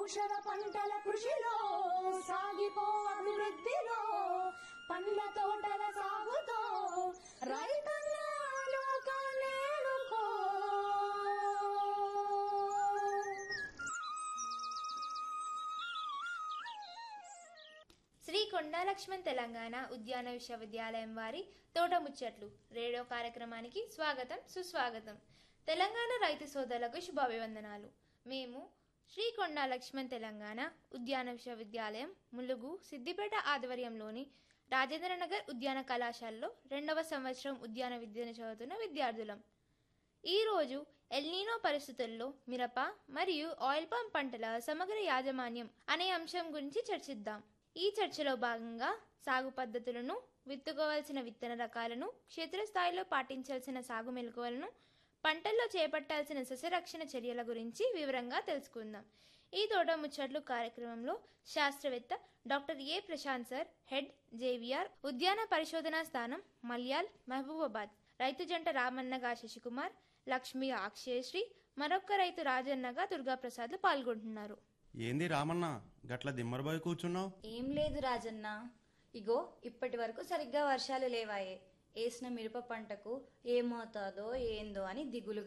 ఔషధ పంటల కృషిలో సాగిపో అభివృద్ధిలో పండ్ల తోటల సాగుతో రైతన్న లోకాలేలుకో శ్రీ కొండా లక్ష్మణ్ తెలంగాణ ఉద్యాన విశ్వవిద్యాలయం వారి తోట ముచ్చట్లు రేడియో కార్యక్రమానికి స్వాగతం సుస్వాగతం తెలంగాణ రైతు సోదరులకు శుభాభివందనాలు మేము శ్రీ కొండా లక్ష్మణ్ తెలంగాణ ఉద్యాన విశ్వవిద్యాలయం ములుగు సిద్దిపేట ఆధ్వర్యంలోని రాజేంద్రనగర్ ఉద్యాన కళాశాలలో రెండవ సంవత్సరం ఉద్యాన విద్యను చదువుతున్న విద్యార్థులం ఈ రోజు ఎల్నీనో పరిస్థితుల్లో మిరప మరియు ఆయిల్ పామ్ పంటల సమగ్ర యాజమాన్యం అనే అంశం గురించి చర్చిద్దాం ఈ చర్చలో భాగంగా సాగు పద్ధతులను విత్తుకోవాల్సిన విత్తన రకాలను క్షేత్రస్థాయిలో పాటించాల్సిన సాగు మెలకువలను పంటల్లో చేపట్టాల్సిన సస్యరక్షణ చర్యల గురించి వివరంగా తెలుసుకుందాం ఈ తోట ముచ్చట్లు కార్యక్రమంలో శాస్త్రవేత్త doctor A Prashanth sir head JVR ఉద్యాన పరిశోధనా స్థానం మల్యాల్ మహబూబాబాద్ రైతు జంట రామన్నగా శశికుమార్ లక్ష్మి అక్షయశ్రీ మరొక రైతు రాజన్నగా దుర్గాప్రసాద్లు పాల్గొంటున్నారు ఏంది రామన్న గట్ల దిమ్మరబోయి కూర్చున్నావు ఏం లేదు రాజన్న ఇగో ఇప్పటి వరకు సరిగ్గా వర్షాలు లేవాయే వేసిన మిరప పంటకు ఏమవుతాదో ఏందో అని దిగులుగా